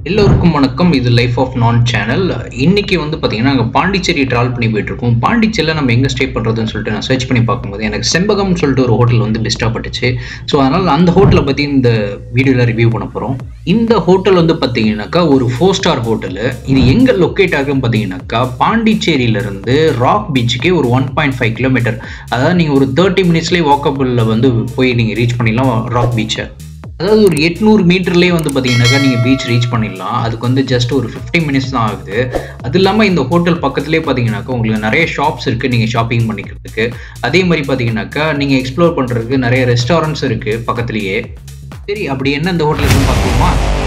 எல்லோருக்கும் வணக்கம் இது லைஃப் ஆஃப் நான் சேனல் இன்னைக்கு வந்து பார்த்தீங்கன்னா நாங்கள் பாண்டிச்சேரி ட்ராவல் பண்ணி போயிட்டு இருக்கோம் பாண்டிச்சேரியில் நம்ம எங்கே ஸ்டே பண்ணுறதுன்னு சொல்லிட்டு நான் சர்ச் பண்ணி பார்க்கும்போது எனக்கு செம்பகம்னு சொல்லிட்டு ஒரு ஹோட்டல் வந்து பெஸ்ட்டாக பட்டுச்சு ஸோ அதனால் அந்த ஹோட்டலை பற்றி இந்த வீடியோவில் ரிவ்யூ பண்ண போகிறோம் இந்த ஹோட்டல் வந்து பார்த்தீங்கன்னாக்கா ஒரு ஃபோர் ஸ்டார் ஹோட்டலு இது எங்கே லொக்கேட் ஆகுன்னு பார்த்தீங்கன்னாக்கா பாண்டிச்சேரியிலேருந்து ராக் பீச்சுக்கே ஒரு ஒன் பாயிண்ட் ஃபைவ் கிலோமீட்டர் அதாவது நீங்கள் ஒரு தேர்ட்டி மினிட்ஸ்லேயே வாக்கபிளில் வந்து போய் நீங்கள் ரீச் பண்ணிடலாம் ராக் பீச்சை அதாவது ஒரு எட்நூறு மீட்டர்லேயே வந்து பார்த்தீங்கன்னாக்கா நீங்கள் பீச் ரீச் பண்ணிடலாம் அதுக்கு வந்து ஜஸ்ட் ஒரு ஃபிஃப்டி மினிட்ஸ் தான் ஆகுது அது இல்லாமல் இந்த ஹோட்டல் பக்கத்துலேயே பார்த்தீங்கன்னாக்கா உங்களுக்கு நிறைய ஷாப்ஸ் இருக்குது நீங்கள் ஷாப்பிங் பண்ணிக்கிறதுக்கு அதே மாதிரி பார்த்தீங்கன்னாக்கா நீங்கள் எக்ஸ்ப்ளோர் பண்ணுறதுக்கு நிறைய ரெஸ்டாரண்ட்ஸ் இருக்குது பக்கத்துலேயே சரி அப்படி என்ன இந்த ஹோட்டலுக்கு பார்க்கலாமா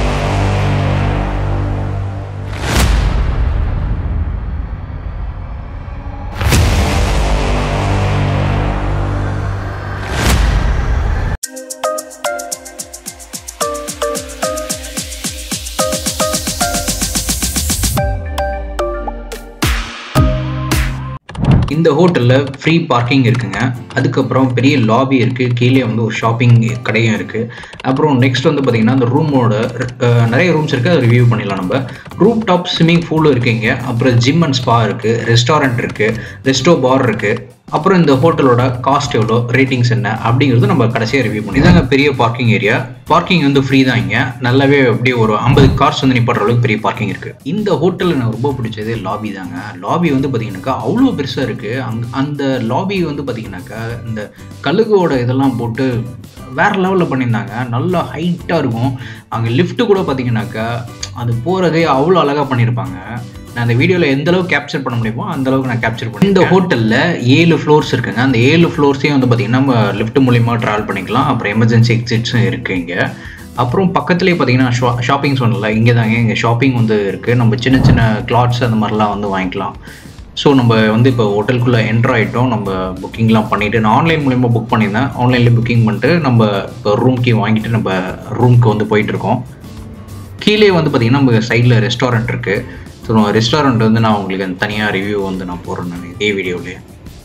இந்த ஹோட்டலில் ஃப்ரீ பார்க்கிங் இருக்குங்க அதுக்கப்புறம் பெரிய லாபி இருக்குது கீழே வந்து ஒரு ஷாப்பிங் கடையும் இருக்குது அப்புறம் நெக்ஸ்ட் வந்து பார்த்திங்கன்னா அந்த ரூமோட நிறைய ரூம்ஸ் இருக்குது அதை ரிவ்யூ பண்ணிடலாம் நம்ம ரூப் டாப் ஸ்விம்மிங் பூலும் இருக்குங்க அப்புறம் ஜிம் அண்ட் ஸ்பா இருக்குது ரெஸ்டாரண்ட் இருக்குது ரெஸ்டோ பார் இருக்குது அப்புறம் இந்த ஹோட்டலோட காஸ்ட் எவ்வளோ ரேட்டிங்ஸ் என்ன அப்படிங்கிறது நம்ம கடைசியாக ரிவ்யூ பண்ணி இதாங்க பெரிய பார்க்கிங் ஏரியா பார்க்கிங் வந்து ஃப்ரீ தான் இங்கே நல்லாவே அப்படியே ஒரு ஐம்பது கார்ஸ் வந்து நிப்பாடுற அளவுக்கு பெரிய பார்க்கிங் இருக்குது இந்த ஹோட்டலில் எனக்கு ரொம்ப பிடிச்சது லாபி தாங்க லாபி வந்து பார்த்தீங்கன்னாக்கா அவ்வளோ பெருசாக இருக்குது அங் அந்த லாபி வந்து பார்த்தீங்கன்னாக்கா இந்த கழுகோட இதெல்லாம் போட்டு வேற லெவலில் பண்ணியிருந்தாங்க நல்லா ஹைட்டாக இருக்கும் அங்கே லிஃப்ட்டு கூட பார்த்தீங்கன்னாக்கா அது போகிறதே அவ்வளோ அழகாக பண்ணியிருப்பாங்க நான் அந்த வீடியோவில் எந்த அளவுக்கு கேப்சர் பண்ண முடியுமோ அந்த அளவுக்கு நான் கேப்சர் பண்ணேன் இந்த ஹோட்டலில் ஏழு ஃப்ளோர்ஸ் இருக்குங்க அந்த ஏழு ஃப்ளோர்ஸையும் வந்து பார்த்தீங்கன்னா நம்ம லிஃப்ட் மூலியமா ட்ராவல் பண்ணிக்கலாம் அப்புறம் எமர்ஜென்சி எக்ஸிட்ஸும் இருக்குது இங்கே அப்புறம் பக்கத்துலேயே பார்த்தீங்கன்னா ஷா ஷாப்பிங் சொன்னல இங்கே தாங்க இங்கே ஷாப்பிங் வந்து இருக்குது நம்ம சின்ன சின்ன கிளாத்ஸ் அந்த மாதிரிலாம் வந்து வாங்கிக்கலாம் ஸோ நம்ம வந்து இப்போ ஹோட்டலுக்குள்ளே என்ட்ரு ஆகிட்டோம் நம்ம புக்கிங்லாம் பண்ணிவிட்டு நான் ஆன்லைன் மூலிமா புக் பண்ணியிருந்தேன் ஆன்லைனில் புக்கிங் பண்ணிட்டு நம்ம இப்போ ரூம் கீ வாங்கிட்டு நம்ம ரூம்க்கு வந்து போயிட்டுருக்கோம் கீழே வந்து பார்த்திங்கன்னா நம்ம சைடில் ரெஸ்டாரண்ட் இருக்குது ஸோ ரெஸ்டாரண்ட் வந்து நான் உங்களுக்கு தனியாக ரிவ்யூ வந்து நான் போடுறேன் நான் இதே வீடியோவிலே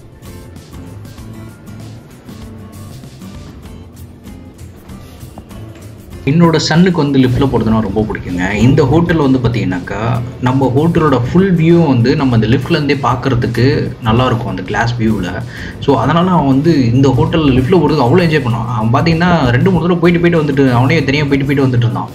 என்னோட சன்னுக்கு வந்து லிஃப்ட்டில் போகிறதுனா ரொம்ப பிடிக்குங்க இந்த ஹோட்டல் வந்து பார்த்தீங்கன்னாக்கா நம்ம ஹோட்டலோட ஃபுல் வியூ வந்து நம்ம அந்த லிஃப்ட்லேருந்தே பார்க்குறதுக்கு நல்லாயிருக்கும் அந்த கிளாஸ் வியூவில் ஸோ அதனால் அவன் வந்து இந்த ஹோட்டலில் லிஃப்ட்டில் போகிறதுக்கு அவ்வளோ என்ஜாய் பண்ணுவான் அவன் பார்த்தீங்கன்னா ரெண்டு மூணு தடவை போயிட்டு போயிட்டு வந்துட்டு அவனே தனியாக போயிட்டு போயிட்டு வந்துட்டு இருந்தான்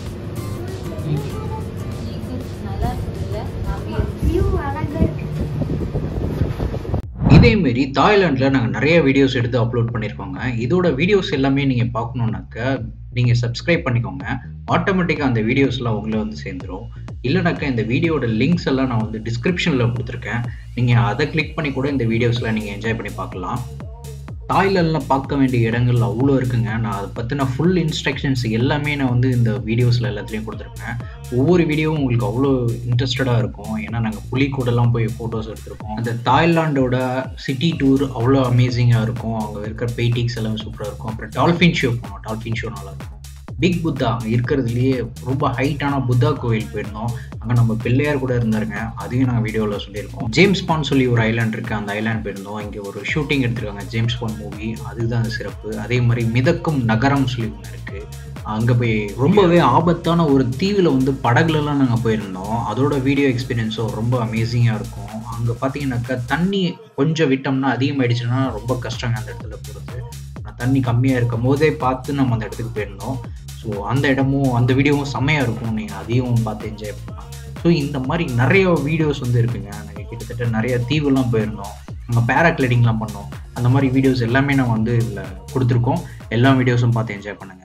இதேமாரி தாய்லாண்டில் நாங்கள் நிறைய வீடியோஸ் எடுத்து அப்லோட் பண்ணியிருக்கோங்க இதோட வீடியோஸ் எல்லாமே நீங்கள் பார்க்கணுன்னாக்கா நீங்கள் சப்ஸ்கிரைப் பண்ணிக்கோங்க ஆட்டோமேட்டிக்காக அந்த வீடியோஸ்லாம் உங்களை வந்து சேர்ந்துடும் இல்லைனாக்கா இந்த வீடியோட லிங்க்ஸ் எல்லாம் நான் வந்து டிஸ்கிரிப்ஷனில் கொடுத்துருக்கேன் நீங்கள் அதை கிளிக் பண்ணி கூட இந்த வீடியோஸ்லாம் நீங்கள் என்ஜாய் பண்ணி பார்க்கலாம் தாய்லாண்டில் பார்க்க வேண்டிய இடங்கள் அவ்வளோ இருக்குங்க நான் அதை பற்றின ஃபுல் இன்ஸ்ட்ரக்ஷன்ஸ் எல்லாமே நான் வந்து இந்த வீடியோஸில் எல்லாத்துலேயும் கொடுத்துருப்பேன் ஒவ்வொரு வீடியோவும் உங்களுக்கு அவ்வளோ இன்ட்ரெஸ்டடாக இருக்கும் ஏன்னா நாங்கள் புலிக்கூடலாம் போய் ஃபோட்டோஸ் எடுத்திருக்கோம் அந்த தாய்லாண்டோட சிட்டி டூர் அவ்வளோ அமேசிங்காக இருக்கும் அங்கே இருக்கிற பெயிண்டிங்ஸ் எல்லாமே சூப்பராக இருக்கும் அப்புறம் டால்ஃபின் ஷோ போனோம் டால்ஃபின் ஷோ நல்லாயிருக்கும் பிக் புத்தா அங்கே இருக்கிறதுலையே ரொம்ப ஹைட்டான புத்தா கோவில் போயிருந்தோம் அங்கே நம்ம பிள்ளையார் கூட இருந்தாருங்க அதையும் நாங்கள் வீடியோவில் சொல்லியிருக்கோம் ஜேம்ஸ் பான் சொல்லி ஒரு ஐலாண்ட் இருக்குது அந்த ஐலாண்ட் போயிருந்தோம் இங்கே ஒரு ஷூட்டிங் எடுத்திருக்காங்க ஜேம்ஸ் பான் மூவி அதுதான் சிறப்பு அதே மாதிரி மிதக்கும் நகரம் சொல்லி ஒன்று இருக்குது அங்கே போய் ரொம்பவே ஆபத்தான ஒரு தீவில் வந்து படகுலலாம் நாங்கள் போயிருந்தோம் அதோட வீடியோ எக்ஸ்பீரியன்ஸும் ரொம்ப அமேசிங்காக இருக்கும் அங்கே பார்த்தீங்கன்னாக்கா தண்ணி கொஞ்சம் விட்டோம்னா அதிகமாகிடுச்சுன்னா ரொம்ப கஷ்டங்க அந்த இடத்துல போகிறது தண்ணி கம்மியாக இருக்கும் போதே பார்த்து நம்ம அந்த இடத்துக்கு போயிருந்தோம் ஸோ அந்த இடமும் அந்த வீடியோவும் செம்மையாக இருக்கும் நீங்கள் அதையும் பார்த்து என்ஜாய் பண்ணலாம் ஸோ இந்த மாதிரி நிறைய வீடியோஸ் வந்து இருக்குங்க நாங்கள் கிட்டத்தட்ட நிறைய தீவுலாம் போயிருந்தோம் நம்ம பேராக்ளைடிங்லாம் பண்ணோம் அந்த மாதிரி வீடியோஸ் எல்லாமே நம்ம வந்து இதில் கொடுத்துருக்கோம் எல்லா வீடியோஸும் பார்த்து என்ஜாய் பண்ணுங்கள்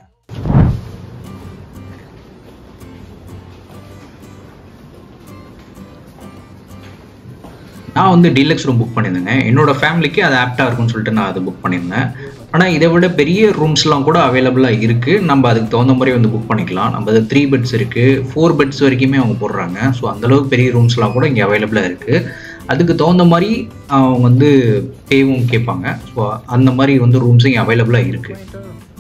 நான் வந்து டீலக்ஸ் ரூம் புக் பண்ணியிருந்தேங்க என்னோட ஃபேமிலிக்கு அது ஆப்டாக இருக்கும்னு சொல்லிட்டு நான் அது புக் பண்ணியிருந்தேன் ஆனால் இதை விட பெரிய ரூம்ஸ்லாம் கூட அவைலபிளாக இருக்குது நம்ம அதுக்கு தகுந்த மாதிரி வந்து புக் பண்ணிக்கலாம் நம்ம அது த்ரீ பெட்ஸ் இருக்குது ஃபோர் பெட்ஸ் வரைக்குமே அவங்க போடுறாங்க ஸோ அந்தளவுக்கு பெரிய ரூம்ஸ்லாம் கூட இங்கே அவைலபிளாக இருக்குது அதுக்கு தகுந்த மாதிரி அவங்க வந்து பேவும் கேட்பாங்க ஸோ அந்த மாதிரி வந்து ரூம்ஸ் இங்கே அவைலபிளாக இருக்குது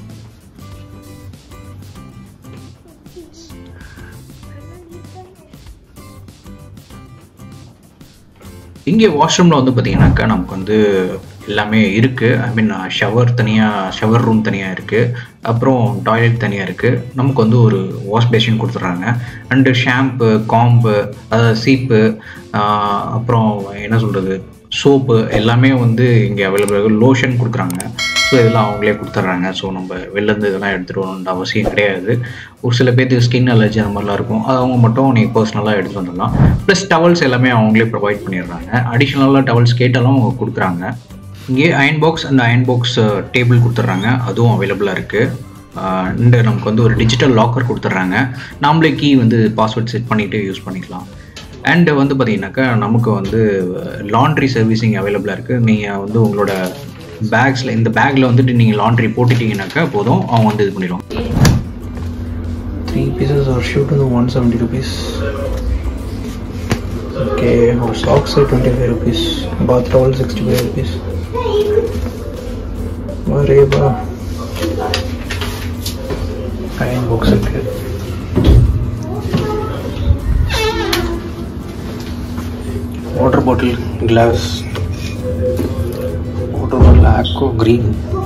இங்கே வாஷ்ரூமில் வந்து பார்த்தீங்கன்னாக்கா நமக்கு வந்து எல்லாமே இருக்குது ஐ மீன் ஷவர் தனியாக ஷவர் ரூம் தனியாக இருக்குது அப்புறம் டாய்லெட் தனியாக இருக்குது நமக்கு வந்து ஒரு வாஷ் பேஷன் கொடுத்துட்றாங்க அண்டு ஷாம்பு காம்பு அதாவது சீப்பு அப்புறம் என்ன சொல்கிறது சோப்பு எல்லாமே வந்து இங்கே அவைலபிள் லோஷன் கொடுக்குறாங்க ஸோ இதெல்லாம் அவங்களே கொடுத்துட்றாங்க ஸோ நம்ம வெளிலேருந்து இதெல்லாம் எடுத்துகிட்டு வரணுன்ற அவசியம் கிடையாது ஒரு சில பேர்த்துக்கு ஸ்கின் அலர்ஜி அந்த மாதிரிலாம் இருக்கும் அது அவங்க மட்டும் நீங்கள் பர்சனலாக எடுத்துகிட்டு வந்துடலாம் ப்ளஸ் டவல்ஸ் எல்லாமே அவங்களே ப்ரொவைட் பண்ணிடுறாங்க அடிஷ்னலாக டவல்ஸ் கேட்டாலும் அவங்க கொடுக்குறாங்க இங்கே அயன் பாக்ஸ் அந்த அயன் பாக்ஸ் டேபிள் கொடுத்துட்றாங்க அதுவும் அவைலபிளாக இருக்குது இந்த நமக்கு வந்து ஒரு டிஜிட்டல் லாக்கர் கொடுத்துட்றாங்க நாமளே கீ வந்து பாஸ்வேர்ட் செட் பண்ணிவிட்டு யூஸ் பண்ணிக்கலாம் அண்டு வந்து பார்த்தீங்கன்னாக்கா நமக்கு வந்து லாண்ட்ரி சர்வீசிங் அவைலபிளாக இருக்குது நீங்கள் வந்து உங்களோட பேக்ஸில் இந்த பேக்கில் வந்துட்டு நீங்கள் லாண்ட்ரி போட்டுட்டீங்கன்னாக்கா போதும் அவங்க வந்து இது பண்ணிடுவாங்க Three pieces are shoot on 170 rupees. Okay, our socks are 25 rupees. Bath towel 65 rupees. Mareba. Iron box இருக்கு water bottle glass water bottle aqua green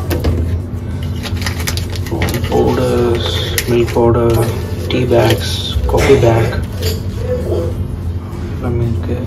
powders milk powder tea bags coffee bag எல்லாமே இருக்கு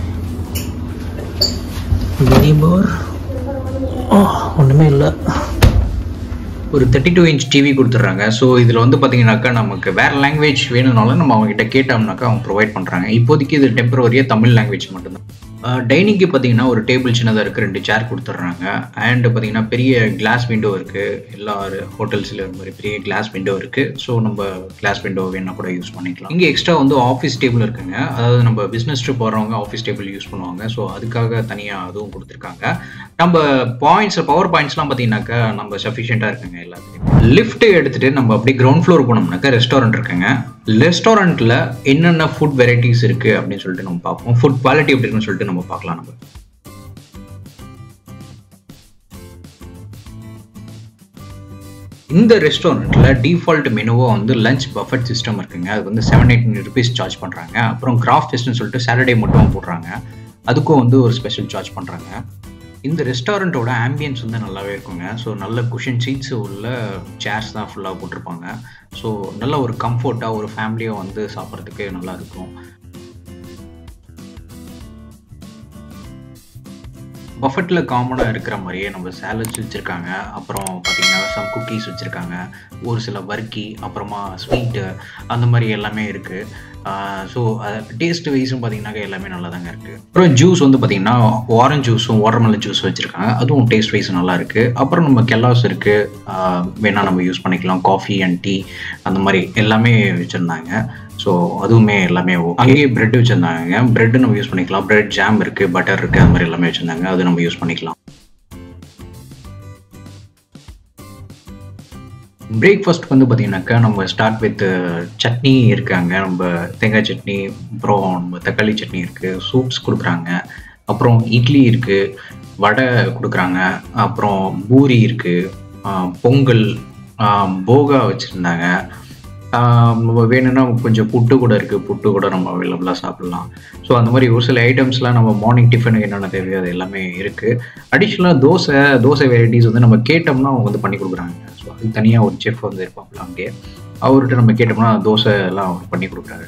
mini பார் ஒன்றுமே இல்லை ஒரு thirty two inch TV கொடுத்துட்றாங்க so இதில் வந்து பார்த்தீங்கன்னாக்கா நமக்கு வேறு லாங்குவேஜ் வேணும்னாலும் நம்ம அவங்ககிட்ட கேட்டோம்னாக்கா அவங்க ப்ரொவைட் பண்ணுறாங்க இப்போதைக்கு இது டெம்பரவரியாக தமிழ் லாங்குவேஜ் மட்டும்தான் டைனிங்க்கு பார்த்தீங்கன்னா ஒரு டேபிள் சின்னதாக இருக்குது ரெண்டு சேர் கொடுத்துட்றாங்க அண்ட் பார்த்தீங்கன்னா பெரிய கிளாஸ் விண்டோ இருக்குது எல்லா ஹோட்டல்ஸில் ஒரு மாதிரி பெரிய கிளாஸ் விண்டோ இருக்குது ஸோ நம்ம கிளாஸ் விண்டோ வேணால் கூட யூஸ் பண்ணிக்கலாம் இங்கே எக்ஸ்ட்ரா வந்து ஆஃபீஸ் டேபிள் இருக்குங்க அதாவது நம்ம பிஸ்னஸ் ட்ரிப் போகிறவங்க ஆஃபீஸ் டேபிள் யூஸ் பண்ணுவாங்க ஸோ அதுக்காக தனியாக அதுவும் கொடுத்துருக்காங்க நம்ம பாயிண்ட்ஸ் பவர் பாயிண்ட்ஸ்லாம் பார்த்தீங்கன்னாக்கா நம்ம சஃபிஷியண்ட்டாக இருக்குங்க எல்லாத்துலேயும் லிஃப்ட் எடுத்துகிட்டு நம்ம அப்படியே கிரவுண்ட் ஃப்ளோர் போனோம்னாக்கா ரெஸ்டாரண்ட் இருக்குங்க ரெஸ்டாரண்ட்டில் என்னென்ன ஃபுட் வெரைட்டிஸ் இருக்குது அப்படின்னு சொல்லிட்டு நம்ம பார்ப்போம் ஃபுட் குவாலிட்டி எப்படி இருக்குன்னு சொல்லிட்டு நம்ம பார்க்கலாம் நம்ம இந்த ரெஸ்டாரண்ட்டில் டிஃபால்ட் மெனுவாக வந்து லஞ்ச் பஃபட் சிஸ்டம் இருக்குங்க அது வந்து செவன் எயிட் ருபீஸ் சார்ஜ் பண்ணுறாங்க அப்புறம் கிராஃப்ட் ஃபெஸ்ட்னு சொல்லிட்டு சாட்டர்டே மட்டும் போடுறாங்க அதுக்கும் வந்து ஒரு ஸ்பெஷல் சார்ஜ் பண்ணுறாங்க இந்த ரெஸ்டாரண்ட்டோட ஆம்பியன்ஸ் வந்து நல்லாவே இருக்குங்க ஸோ நல்ல குஷன் சீட்ஸ் உள்ள சேர்ஸ் தான் ஃபுல்லாக போட்டிருப்பாங்க ஸோ நல்ல ஒரு கம்ஃபர்ட்டாக ஒரு ஃபேமிலியாக வந்து சாப்பிட்றதுக்கு நல்லா இருக்கும் பஃபெட்டில் காமனாக இருக்கிற மாதிரியே நம்ம சேலட்ஸ் வச்சுருக்காங்க அப்புறம் பார்த்திங்கன்னா சம் குக்கீஸ் வச்சுருக்காங்க ஒரு சில வர்க்கி அப்புறமா ஸ்வீட்டு அந்த மாதிரி எல்லாமே இருக்குது ஸோ டேஸ்ட் வைஸும் பார்த்தீங்கன்னாக்கா எல்லாமே நல்லா தாங்க இருக்குது அப்புறம் ஜூஸ் வந்து பார்த்திங்கன்னா ஆரஞ்ச் ஜூஸும் வாட்டர்மெலன் ஜூஸ் வச்சுருக்காங்க அதுவும் டேஸ்ட் வைஸ் நல்லா இருக்குது அப்புறம் நம்ம கெல்லாஸ் இருக்குது வேணால் நம்ம யூஸ் பண்ணிக்கலாம் காஃபி அண்ட் டீ அந்த மாதிரி எல்லாமே வச்சுருந்தாங்க ஸோ அதுவுமே எல்லாமே அங்கேயே பிரெட் வச்சுருந்தாங்க பிரெட் நம்ம யூஸ் பண்ணிக்கலாம் பிரெட் ஜாம் இருக்குது பட்டர் இருக்குது அது மாதிரி எல்லாமே வச்சுருந்தாங்க அது நம்ம யூஸ் பண்ணிக்கலாம் பிரேக்ஃபாஸ்ட் வந்து பார்த்தீங்கன்னாக்கா நம்ம ஸ்டார்ட் வித் சட்னி இருக்காங்க நம்ம தேங்காய் சட்னி அப்புறம் நம்ம தக்காளி சட்னி இருக்குது சூப்ஸ் கொடுக்குறாங்க அப்புறம் இட்லி இருக்குது வடை கொடுக்குறாங்க அப்புறம் பூரி இருக்குது பொங்கல் போகா வச்சுருந்தாங்க நம்ம வேணும்னா கொஞ்சம் புட்டு கூட இருக்குது புட்டு கூட நம்ம அவைலபிளாக சாப்பிட்லாம் ஸோ அந்த மாதிரி ஒரு சில ஐட்டம்ஸ்லாம் நம்ம மார்னிங் டிஃபனுக்கு என்னென்ன தேவையோ அது எல்லாமே இருக்குது அடிஷ்னலாக தோசை தோசை வெரைட்டிஸ் வந்து நம்ம கேட்டோம்னா அவங்க வந்து பண்ணி கொடுக்குறாங்க ஸோ அது தனியாக ஒரு செஃப் வந்து இருப்பாங்களா அங்கே அவர்கிட்ட நம்ம கேட்டோம்னா தோசை எல்லாம் அவர் பண்ணி கொடுக்குறாரு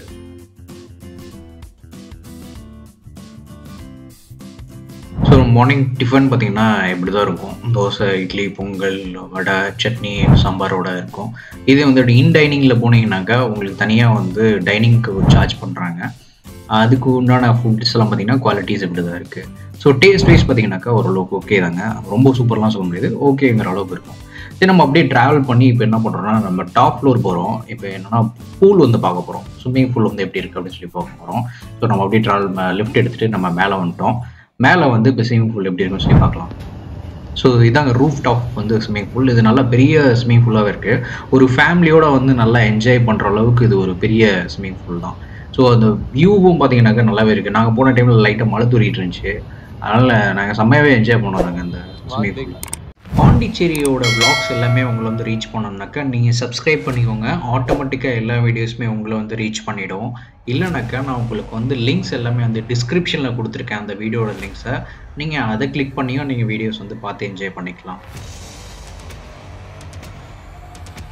ஸோ மார்னிங் டிஃபன் பார்த்தீங்கன்னா இப்படி தான் இருக்கும் தோசை இட்லி பொங்கல் வடை சட்னி சாம்பாரோட இருக்கும் இதே வந்து இன் டைனிங்கில் போனீங்கன்னாக்கா உங்களுக்கு தனியாக வந்து டைனிங்க்கு சார்ஜ் பண்ணுறாங்க அதுக்கு உண்டான ஃபுட்ஸ் எல்லாம் பார்த்தீங்கன்னா குவாலிட்டிஸ் இப்படி தான் இருக்குது ஸோ டேஸ்ட் வைஸ் பார்த்தீங்கன்னாக்கா ஓரளவுக்கு ஓகே தாங்க ரொம்ப சூப்பர்லாம் சொல்ல முடியாது ஓகேங்கிற அளவுக்கு இருக்கும் சரி நம்ம அப்படியே ட்ராவல் பண்ணி இப்போ என்ன பண்ணுறோம்னா நம்ம டாப் ஃப்ளோர் போகிறோம் இப்போ என்னென்னா பூல் வந்து பார்க்க போகிறோம் ஸ்விம்மிங் பூல் வந்து எப்படி இருக்குது அப்படின்னு சொல்லி பார்க்க போகிறோம் ஸோ நம்ம அப்படியே ட்ராவல் லிஃப்ட் எடுத்துகிட்டு நம்ம மேலே வந்துட்டோம் மேலே வந்து இப்போ ஸ்விம்மிங் பூல் எப்படி இருக்குன்னு சொல்லி பார்க்கலாம் ஸோ இதாங்க ரூஃப் டாப் வந்து ஸ்விம்மிங் பூல் இது நல்லா பெரிய ஸ்விம்மிங் பூலாகவே இருக்குது ஒரு ஃபேமிலியோட வந்து நல்லா என்ஜாய் பண்ணுற அளவுக்கு இது ஒரு பெரிய ஸ்விம்மிங் பூல் தான் ஸோ அந்த வியூவும் பார்த்தீங்கன்னாக்கா நல்லாவே இருக்குது நாங்கள் போன டைமில் லைட்டாக மழை தூரிட்டு இருந்துச்சு அதனால் நாங்கள் செம்மையாகவே என்ஜாய் பண்ணோம் நாங்கள் அந்த ஸ்விம்மிங் பூலில் பாண்டிச்சேரியோட விளாக்ஸ் எல்லாமே உங்களை வந்து ரீச் பண்ணோம்னாக்கா நீங்கள் சப்ஸ்கிரைப் பண்ணிக்கோங்க ஆட்டோமேட்டிக்காக எல்லா வீடியோஸுமே உங்களை வந்து ரீச் பண்ணிவிடும் இல்லைனாக்கா நான் உங்களுக்கு வந்து லிங்க்ஸ் எல்லாமே வந்து டிஸ்கிரிப்ஷனில் கொடுத்துருக்கேன் அந்த வீடியோட லிங்க்ஸை நீங்கள் அதை கிளிக் பண்ணியும் நீங்கள் வீடியோஸ் வந்து பார்த்து என்ஜாய் பண்ணிக்கலாம்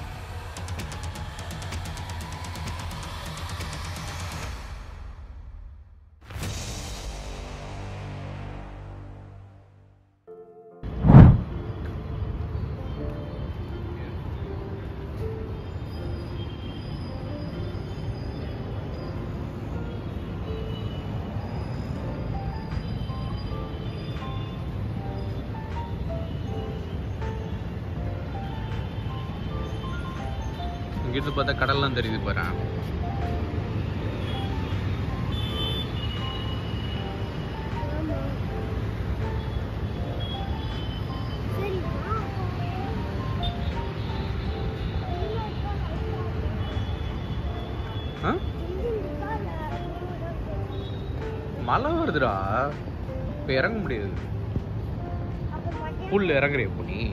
இங்கிருந்து பார்த்தா கடல்லாம் தெரியுது பாரு ஆ? மழை வருதுடா இப்போ இறங்க முடியாது புல் இறங்குறிய இப்போ நீ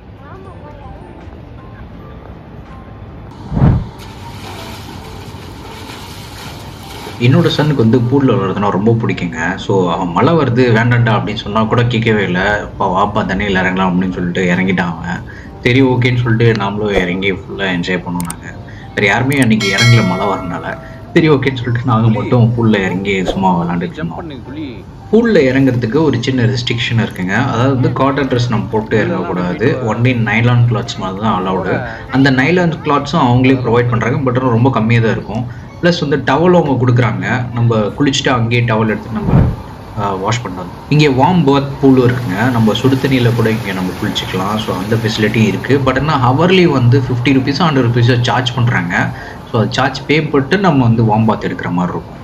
என்னோட சனுக்கு வந்து பூலில் விளையாடுறதுனா ரொம்ப பிடிக்குங்க ஸோ அவன் மழை வருது வேண்டாண்டா அப்படின்னு சொன்னால் கூட கேட்கவே இல்லை இப்போ வாப்பா தண்ணியில் இறங்கலாம் அப்படின்னு சொல்லிட்டு இறங்கிட்டான் அவன் சரி ஓகேன்னு சொல்லிட்டு நாமளும் இறங்கி ஃபுல்லாக என்ஜாய் பண்ணோம் நாங்கள் வேறு யாருமே அன்றைக்கி இறங்கல மழை வரனால சரி ஓகேன்னு சொல்லிட்டு நாங்கள் மட்டும் பூலில் இறங்கி சும்மா விளாண்டுட்டு ஜம்ப் இருந்தோம் பண்ணி துளி பூலில் இறங்குறதுக்கு ஒரு சின்ன ரெஸ்ட்ரிக்ஷன் இருக்குங்க அதாவது வந்து காட்டன் ட்ரெஸ் நம்ம போட்டு இறங்கக்கூடாது ஒன்லி நைலான் கிளாத்ஸ் மாதிரி தான் அலௌடு அந்த நைலான் கிளாத்ஸும் அவங்களே ப்ரொவைட் பண்ணுறாங்க பட் ரொம்ப கம்மியாக தான் இருக்கும் ப்ளஸ் வந்து டவல் அவங்க கொடுக்குறாங்க நம்ம குளிச்சுட்டு அங்கேயே டவல் எடுத்து நம்ம வாஷ் பண்ணலாம் இங்கே வார்ம் பாத் பூலும் இருக்குங்க நம்ம சுடு தண்ணியில் கூட இங்கே நம்ம குளிச்சுக்கலாம் ஸோ அந்த ஃபெசிலிட்டியும் இருக்குது பட் ஆனால் ஹவர்லி வந்து ஃபிஃப்டி ருபீஸ் ஹண்ட்ரட் ருபீஸோ சார்ஜ் பண்ணுறாங்க ஸோ அது சார்ஜ் பே பண்ணிட்டு நம்ம வந்து வார்ம் பாத் எடுக்கிற மாதிரி இருக்கும்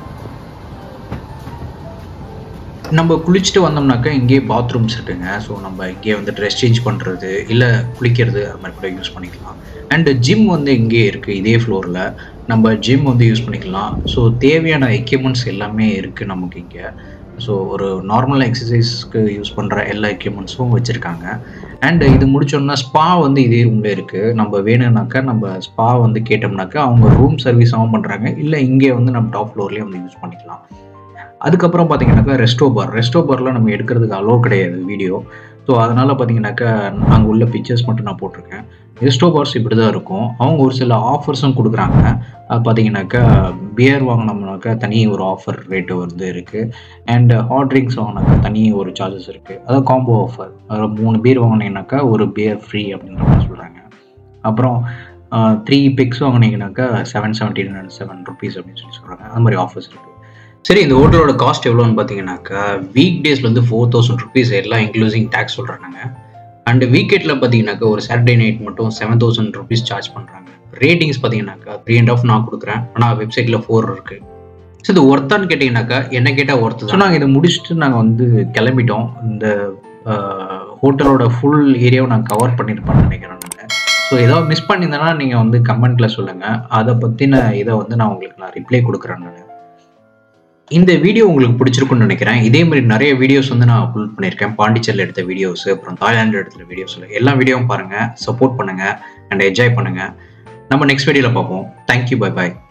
நம்ம குளிச்சுட்டு வந்தோம்னாக்கா இங்கேயே பாத்ரூம்ஸ் இருக்குங்க ஸோ நம்ம இங்கேயே வந்து ட்ரெஸ் சேஞ்ச் பண்ணுறது இல்லை குளிக்கிறது அது மாதிரி கூட யூஸ் பண்ணிக்கலாம் அண்டு ஜிம் வந்து இங்கேயே இருக்குது இதே ஃப்ளோரில் நம்ம ஜிம் வந்து யூஸ் பண்ணிக்கலாம் ஸோ தேவையான எக்யூப்மெண்ட்ஸ் எல்லாமே இருக்குது நமக்கு இங்கே ஸோ ஒரு நார்மல் எக்ஸசைஸ்க்கு யூஸ் பண்ணுற எல்லா எக்யூப்மெண்ட்ஸும் வச்சுருக்காங்க அண்ட் இது முடிச்சோம்னா ஸ்பா வந்து இதே ரூமில் இருக்குது நம்ம வேணும்னாக்கா நம்ம ஸ்பா வந்து கேட்டோம்னாக்கா அவங்க ரூம் சர்வீஸாகவும் பண்ணுறாங்க இல்லை இங்கே வந்து நம்ம டாப் ஃப்ளோர்லேயே வந்து யூஸ் பண்ணிக்கலாம் அதுக்கப்புறம் பார்த்தீங்கன்னாக்கா ரெஸ்டோ பார் ரெஸ்டோ பாரில் நம்ம எடுக்கிறதுக்கு அலோ கிடையாது வீடியோ ஸோ அதனால் பார்த்தீங்கன்னாக்கா அங்கே உள்ள பிக்சர்ஸ் மட்டும் நான் போட்டிருக்கேன் ரெஸ்டோ பார்ஸ் இப்படி தான் இருக்கும் அவங்க ஒரு சில ஆஃபர்ஸும் கொடுக்குறாங்க அது பார்த்தீங்கன்னாக்கா பியர் வாங்கினோம்னாக்கா தனி ஒரு ஆஃபர் ரேட்டு வந்து இருக்குது அண்ட் ஹாட் ட்ரிங்க்ஸ் வாங்கினாக்கா தனி ஒரு சார்ஜஸ் இருக்குது அதாவது காம்போ ஆஃபர் அதில் மூணு பீர் வாங்கினீங்கன்னாக்கா ஒரு பியர் ஃப்ரீ அப்படின்ற மாதிரி சொல்கிறாங்க அப்புறம் த்ரீ பிக்ஸ் வாங்கினீங்கன்னாக்கா செவன் செவன்டி செவன் ருபீஸ் அப்படின்னு சொல்லி சொல்கிறாங்க அந்த மாதிரி ஆஃபர்ஸ் இருக்குது சரி இந்த ஹோட்டலோட காஸ்ட் எவ்வளோன்னு பார்த்தீங்கன்னாக்கா வீக் டேஸ்ல வந்து ஃபோர் தௌசண்ட் ருபீஸ் எல்லாம் இன்க்ளூசிங் டேக்ஸ் சொல்கிறாங்க அண்ட் வீக்கெண்டில் பார்த்தீங்கன்னாக்கா ஒரு சாட்டர்டே நைட் மட்டும் செவன் தௌசண்ட் ருபீஸ் சார்ஜ் பண்ணுறாங்க ரேட்டிங்ஸ் பார்த்தீங்கன்னாக்கா த்ரீ அண்ட் ஆஃப் நான் கொடுக்குறேன் ஆனால் வெப்சைட்டில் ஃபோர் இருக்குது ஸோ இது ஒர்த்தான்னு கேட்டிங்கனாக்கா என்ன கேட்டால் ஒர்த்து ஸோ நாங்கள் இதை முடிச்சுட்டு நாங்கள் வந்து கிளம்பிட்டோம் இந்த ஹோட்டலோட ஃபுல் ஏரியாவை நான் கவர் பண்ணியிருப்பேன்னு நினைக்கிறேன் நாங்கள் ஸோ ஏதாவது மிஸ் பண்ணியிருந்தேன்னா நீங்கள் வந்து கமெண்ட்டில் சொல்லுங்கள் அதை பற்றின இதை வந்து நான் உங்களுக்கு நான் ரிப்ளை கொடுக்குறேன் நான் இந்த வீடியோ உங்களுக்கு பிடிச்சிருக்குன்னு நினைக்கிறேன் இதே மாதிரி நிறைய வீடியோஸ் வந்து நான் அப்லோட் பண்ணியிருக்கேன் பாண்டிச்சேரியில் எடுத்த வீடியோஸ் அப்புறம் தாய்லாந்து எடுத்த வீடியோஸில் எல்லா வீடியோவும் பாருங்கள் சப்போர்ட் பண்ணுங்கள் அண்ட் என்ஜாய் பண்ணுங்கள் நம்ம நெக்ஸ்ட் வீடியோவில் பார்ப்போம் தேங்க்யூ பை பாய்